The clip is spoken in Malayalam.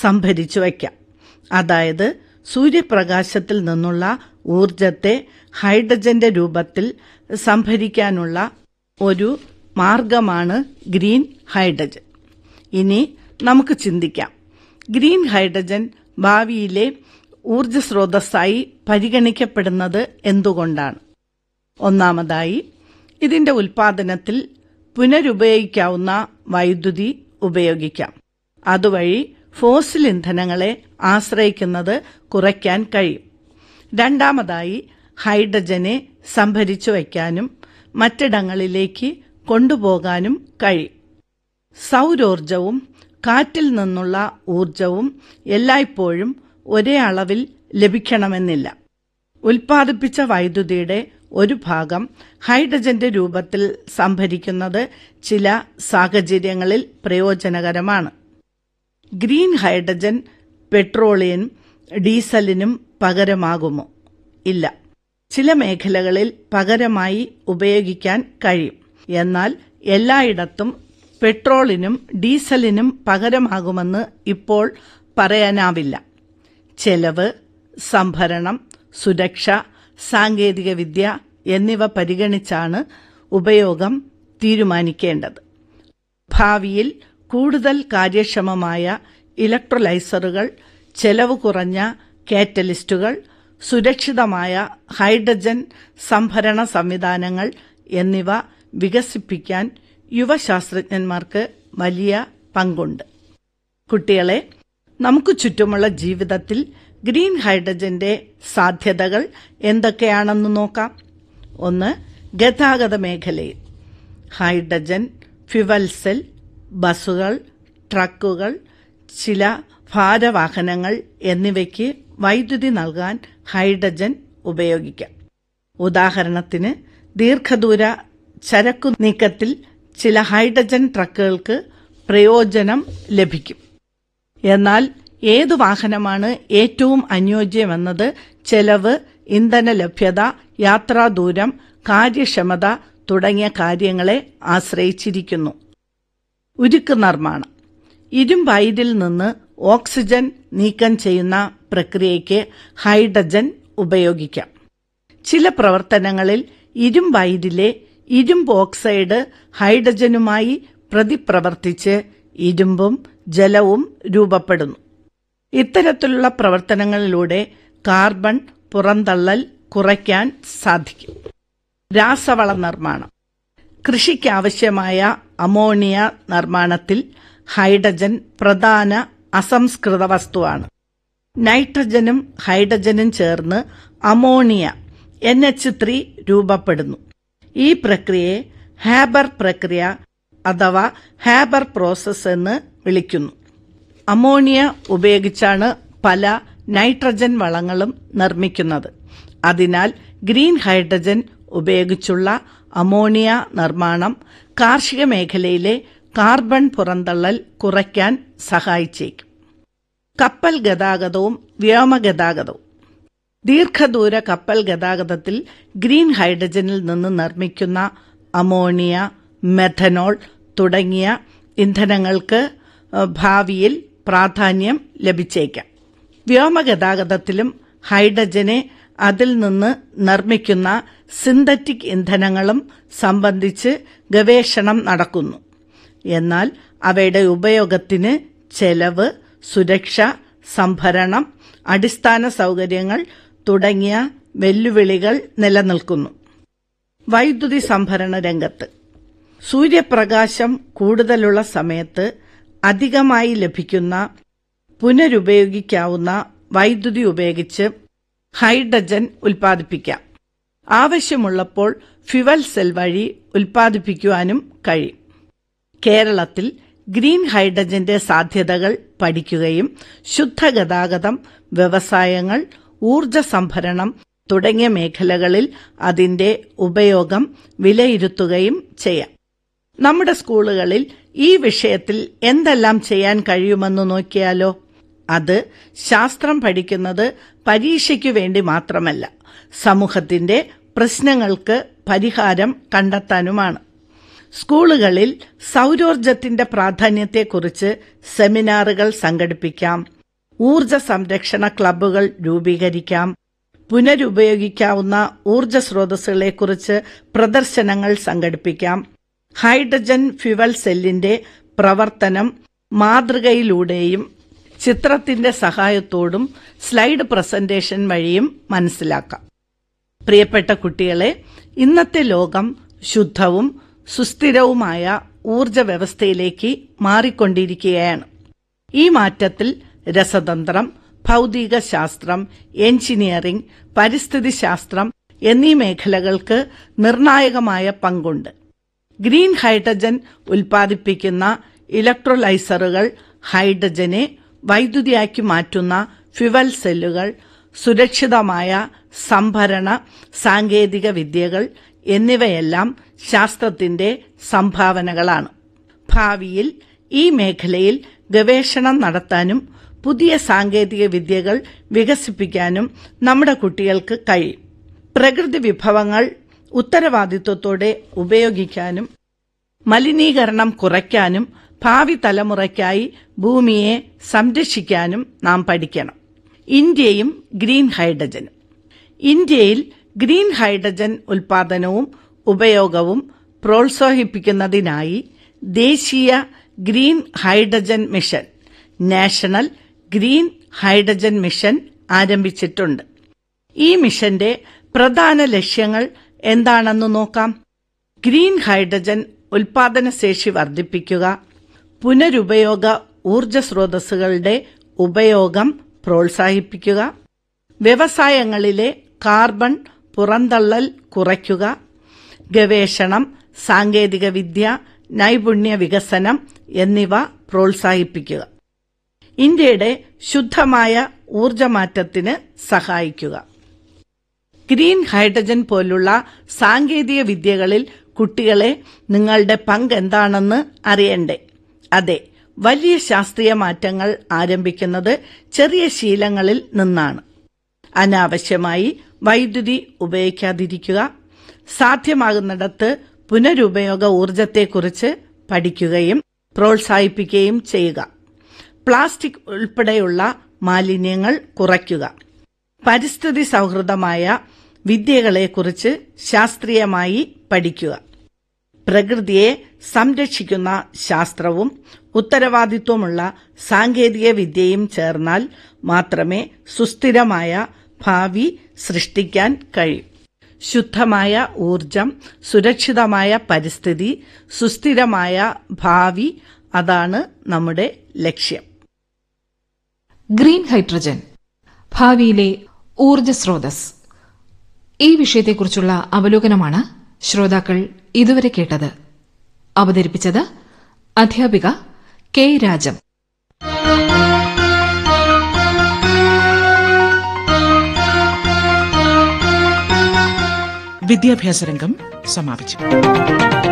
സംഭരിച്ചു വയ്ക്കാം അതായത് സൂര്യപ്രകാശത്തിൽ നിന്നുള്ള ഊർജത്തെ ഹൈഡ്രജന്റെ രൂപത്തിൽ സംഭരിക്കാനുള്ള ഒരു മാർഗമാണ് ഗ്രീൻ ഹൈഡ്രജൻ ഇനി നമുക്ക് ചിന്തിക്കാം ഗ്രീൻ ഹൈഡ്രജൻ ഭാവിയിലെ ഊർജ സ്രോതസ്സായി പരിഗണിക്കപ്പെടുന്നത് എന്തുകൊണ്ടാണ് ഒന്നാമതായി ഇതിന്റെ ഉൽപാദനത്തിൽ പുനരുപയോഗിക്കാവുന്ന വൈദ്യുതി ഉപയോഗിക്കാം അതുവഴി ഫോസിൽ ഇന്ധനങ്ങളെ ആശ്രയിക്കുന്നത് കുറയ്ക്കാൻ കഴിയും രണ്ടാമതായി ഹൈഡ്രജനെ സംഭരിച്ചു വയ്ക്കാനും മറ്റിടങ്ങളിലേക്ക് കൊണ്ടുപോകാനും കഴിയും സൗരോർജവും കാറ്റിൽ നിന്നുള്ള ഊർജവും എല്ലായ്പ്പോഴും ഒരേ അളവിൽ ലഭിക്കണമെന്നില്ല ഉൽപ്പാദിപ്പിച്ച വൈദ്യുതിയുടെ ഒരു ഭാഗം ഹൈഡ്രജന്റെ രൂപത്തിൽ സംഭരിക്കുന്നത് ചില സാഹചര്യങ്ങളിൽ പ്രയോജനകരമാണ് ഗ്രീൻ ഹൈഡ്രജൻ പെട്രോളിയം ഡീസലിനും പകരമാകുമോ ഇല്ല ചില മേഖലകളിൽ പകരമായി ഉപയോഗിക്കാൻ കഴിയും എന്നാൽ എല്ലായിടത്തും പെട്രോളിനും ഡീസലിനും പകരമാകുമെന്ന് ഇപ്പോൾ പറയാനാവില്ല ചെലവ് സംഭരണം സുരക്ഷ സാങ്കേതികവിദ്യ എന്നിവ പരിഗണിച്ചാണ് ഉപയോഗം തീരുമാനിക്കേണ്ടത് ഭാവിയിൽ കൂടുതൽ കാര്യക്ഷമമായ ഇലക്ട്രോലൈസറുകൾ ചെലവ് കുറഞ്ഞ കാറ്റലിസ്റ്റുകൾ സുരക്ഷിതമായ ഹൈഡ്രജൻ സംഭരണ സംവിധാനങ്ങൾ എന്നിവ വികസിപ്പിക്കാൻ യുവശാസ്ത്രജ്ഞന്മാർക്ക് വലിയ പങ്കുണ്ട് കുട്ടികളെ നമുക്ക് ചുറ്റുമുള്ള ജീവിതത്തിൽ ഗ്രീൻ ഹൈഡ്രജന്റെ സാധ്യതകൾ എന്തൊക്കെയാണെന്ന് നോക്കാം ഒന്ന് ഗതാഗത മേഖലയിൽ ഹൈഡ്രജൻ ഫ്യുവൽ സെൽ ബസ്സുകൾ ട്രക്കുകൾ ചില ഭാരവാഹനങ്ങൾ എന്നിവയ്ക്ക് വൈദ്യുതി നൽകാൻ ഹൈഡ്രജൻ ഉപയോഗിക്കാം ഉദാഹരണത്തിന് ദീർഘദൂര ചരക്കു നീക്കത്തിൽ ചില ഹൈഡ്രജൻ ട്രക്കുകൾക്ക് പ്രയോജനം ലഭിക്കും എന്നാൽ ഏതു വാഹനമാണ് ഏറ്റവും അനുയോജ്യമെന്നത് ചെലവ് ഇന്ധന ലഭ്യത യാത്രാദൂരം കാര്യക്ഷമത തുടങ്ങിയ കാര്യങ്ങളെ ആശ്രയിച്ചിരിക്കുന്നു ഉരുക്ക് നിർമ്മാണം ഇരുമ്പയിരിൽ നിന്ന് ഓക്സിജൻ നീക്കം ചെയ്യുന്ന പ്രക്രിയയ്ക്ക് ഹൈഡ്രജൻ ഉപയോഗിക്കാം ചില പ്രവർത്തനങ്ങളിൽ ഇരുമ്പയിരിലെ ഇരുമ്പ് ഓക്സൈഡ് ഹൈഡ്രജനുമായി പ്രതിപ്രവർത്തിച്ച് ഇരുമ്പും ജലവും രൂപപ്പെടുന്നു ഇത്തരത്തിലുള്ള പ്രവർത്തനങ്ങളിലൂടെ കാർബൺ പുറന്തള്ളൽ കുറയ്ക്കാൻ സാധിക്കും രാസവള നിർമ്മാണം കൃഷിക്കാവശ്യമായ അമോണിയ നിർമ്മാണത്തിൽ ഹൈഡ്രജൻ പ്രധാന അസംസ്കൃത വസ്തുവാണ് നൈട്രജനും ഹൈഡ്രജനും ചേർന്ന് അമോണിയ എൻ എച്ച് ത്രീ രൂപപ്പെടുന്നു ഈ പ്രക്രിയയെ ഹാബർ പ്രക്രിയ അഥവാ ഹാബർ പ്രോസസ് എന്ന് വിളിക്കുന്നു അമോണിയ ഉപയോഗിച്ചാണ് പല നൈട്രജൻ വളങ്ങളും നിർമ്മിക്കുന്നത് അതിനാൽ ഗ്രീൻ ഹൈഡ്രജൻ ഉപയോഗിച്ചുള്ള അമോണിയ നിർമ്മാണം കാർഷിക മേഖലയിലെ കാർബൺ പുറന്തള്ളൽ കുറയ്ക്കാൻ സഹായിച്ചേക്കും കപ്പൽ ഗതാഗതവും വ്യോമഗതാഗതവും ദീർഘദൂര കപ്പൽ ഗതാഗതത്തിൽ ഗ്രീൻ ഹൈഡ്രജനിൽ നിന്ന് നിർമ്മിക്കുന്ന അമോണിയ മെഥനോൾ തുടങ്ങിയ ഇന്ധനങ്ങൾക്ക് ഭാവിയിൽ പ്രാധാന്യം ലഭിച്ചേക്കാം വ്യോമഗതാഗതത്തിലും ഹൈഡ്രജനെ അതിൽ നിന്ന് നിർമ്മിക്കുന്ന സിന്തറ്റിക് ഇന്ധനങ്ങളും സംബന്ധിച്ച് ഗവേഷണം നടക്കുന്നു എന്നാൽ അവയുടെ ഉപയോഗത്തിന് ചെലവ് സുരക്ഷ സംഭരണം അടിസ്ഥാന സൗകര്യങ്ങൾ തുടങ്ങിയ വെല്ലുവിളികൾ നിലനിൽക്കുന്നു വൈദ്യുതി സംഭരണ രംഗത്ത് സൂര്യപ്രകാശം കൂടുതലുള്ള സമയത്ത് അധികമായി ലഭിക്കുന്ന പുനരുപയോഗിക്കാവുന്ന വൈദ്യുതി ഉപയോഗിച്ച് ഹൈഡ്രജൻ ഉൽപ്പാദിപ്പിക്കാം ആവശ്യമുള്ളപ്പോൾ ഫ്യുവൽ സെൽ വഴി ഉൽപ്പാദിപ്പിക്കുവാനും കഴിയും കേരളത്തിൽ ഗ്രീൻ ഹൈഡ്രജന്റെ സാധ്യതകൾ പഠിക്കുകയും ശുദ്ധഗതാഗതം വ്യവസായങ്ങൾ ഊർജ സംഭരണം തുടങ്ങിയ മേഖലകളിൽ അതിന്റെ ഉപയോഗം വിലയിരുത്തുകയും ചെയ്യാം നമ്മുടെ സ്കൂളുകളിൽ ഈ വിഷയത്തിൽ എന്തെല്ലാം ചെയ്യാൻ കഴിയുമെന്ന് നോക്കിയാലോ അത് ശാസ്ത്രം പഠിക്കുന്നത് പരീക്ഷയ്ക്കു വേണ്ടി മാത്രമല്ല സമൂഹത്തിന്റെ പ്രശ്നങ്ങൾക്ക് പരിഹാരം കണ്ടെത്താനുമാണ് സ്കൂളുകളിൽ സൗരോർജത്തിന്റെ പ്രാധാന്യത്തെക്കുറിച്ച് സെമിനാറുകൾ സംഘടിപ്പിക്കാം ഊർജ സംരക്ഷണ ക്ലബ്ബുകൾ രൂപീകരിക്കാം പുനരുപയോഗിക്കാവുന്ന ഊർജ സ്രോതസ്സുകളെക്കുറിച്ച് പ്രദർശനങ്ങൾ സംഘടിപ്പിക്കാം ഹൈഡ്രജൻ ഫ്യുവൽ സെല്ലിന്റെ പ്രവർത്തനം മാതൃകയിലൂടെയും ചിത്രത്തിന്റെ സഹായത്തോടും സ്ലൈഡ് പ്രസന്റേഷൻ വഴിയും മനസ്സിലാക്കാം പ്രിയപ്പെട്ട കുട്ടികളെ ഇന്നത്തെ ലോകം ശുദ്ധവും സുസ്ഥിരവുമായ ഊർജ വ്യവസ്ഥയിലേക്ക് മാറിക്കൊണ്ടിരിക്കുകയാണ് ഈ മാറ്റത്തിൽ രസതന്ത്രം ഭൗതിക ശാസ്ത്രം എഞ്ചിനീയറിംഗ് പരിസ്ഥിതി ശാസ്ത്രം എന്നീ മേഖലകൾക്ക് നിർണായകമായ പങ്കുണ്ട് ഗ്രീൻ ഹൈഡ്രജൻ ഉൽപ്പാദിപ്പിക്കുന്ന ഇലക്ട്രോലൈസറുകൾ ഹൈഡ്രജനെ വൈദ്യുതിയാക്കി മാറ്റുന്ന ഫ്യുവൽ സെല്ലുകൾ സുരക്ഷിതമായ സംഭരണ സാങ്കേതിക വിദ്യകൾ എന്നിവയെല്ലാം ശാസ്ത്രത്തിന്റെ സംഭാവനകളാണ് ഭാവിയിൽ ഈ മേഖലയിൽ ഗവേഷണം നടത്താനും പുതിയ സാങ്കേതിക വിദ്യകൾ വികസിപ്പിക്കാനും നമ്മുടെ കുട്ടികൾക്ക് കഴിയും പ്രകൃതി വിഭവങ്ങൾ ഉത്തരവാദിത്വത്തോടെ ഉപയോഗിക്കാനും മലിനീകരണം കുറയ്ക്കാനും ഭാവി തലമുറയ്ക്കായി ഭൂമിയെ സംരക്ഷിക്കാനും നാം പഠിക്കണം ഇന്ത്യയും ഗ്രീൻ ഹൈഡ്രജനും ഇന്ത്യയിൽ ഗ്രീൻ ഹൈഡ്രജൻ ഉൽപാദനവും ഉപയോഗവും പ്രോത്സാഹിപ്പിക്കുന്നതിനായി ദേശീയ green hydrogen mission national green hydrogen mission ആരംഭിച്ചിട്ടുണ്ട് ഈ മിഷന്റെ പ്രധാന ലക്ഷ്യങ്ങൾ എന്താണെന്ന് നോക്കാം ഗ്രീൻ ഹൈഡ്രജൻ ഉൽപാദനശേഷി വർദ്ധിപ്പിക്കുക പുനരുപയോഗ ഊർജ സ്രോതസ്സുകളുടെ ഉപയോഗം പ്രോത്സാഹിപ്പിക്കുക വ്യവസായങ്ങളിലെ കാർബൺ പുറന്തള്ളൽ കുറയ്ക്കുക ഗവേഷണം സാങ്കേതികവിദ്യ നൈപുണ്യ വികസനം എന്നിവ പ്രോത്സാഹിപ്പിക്കുക ഇന്ത്യയുടെ ശുദ്ധമായ ഊർജമാറ്റത്തിന് സഹായിക്കുക ഗ്രീൻ ഹൈഡ്രജൻ പോലുള്ള സാങ്കേതിക വിദ്യകളിൽ കുട്ടികളെ നിങ്ങളുടെ പങ്ക് എന്താണെന്ന് അറിയണ്ടേ അതെ വലിയ ശാസ്ത്രീയ മാറ്റങ്ങൾ ആരംഭിക്കുന്നത് ചെറിയ ശീലങ്ങളിൽ നിന്നാണ് അനാവശ്യമായി വൈദ്യുതി ഉപയോഗിക്കാതിരിക്കുക സാധ്യമാകുന്നിടത്ത് പുനരുപയോഗ ഊർജത്തെക്കുറിച്ച് പഠിക്കുകയും പ്രോത്സാഹിപ്പിക്കുകയും ചെയ്യുക പ്ലാസ്റ്റിക് ഉൾപ്പെടെയുള്ള മാലിന്യങ്ങൾ കുറയ്ക്കുക പരിസ്ഥിതി സൗഹൃദമായ വിദ്യകളെക്കുറിച്ച് ശാസ്ത്രീയമായി പഠിക്കുക പ്രകൃതിയെ സംരക്ഷിക്കുന്ന ശാസ്ത്രവും ഉത്തരവാദിത്വമുള്ള സാങ്കേതിക വിദ്യയും ചേർന്നാൽ മാത്രമേ സുസ്ഥിരമായ ഭാവി സൃഷ്ടിക്കാൻ കഴിയൂ ശുദ്ധമായ ഊർജം സുരക്ഷിതമായ പരിസ്ഥിതി സുസ്ഥിരമായ ഭാവി അതാണ് നമ്മുടെ ലക്ഷ്യം ഗ്രീൻ ഹൈഡ്രജൻ ഭാവിയിലെ ഊർജ സ്രോതസ് ഈ വിഷയത്തെക്കുറിച്ചുള്ള അവലോകനമാണ് ശ്രോതാക്കൾ ഇതുവരെ കേട്ടത് അവതരിപ്പിച്ചത് അധ്യാപിക കെ രാജം വിദ്യാഭ്യാസ രംഗം സമാപിച്ചു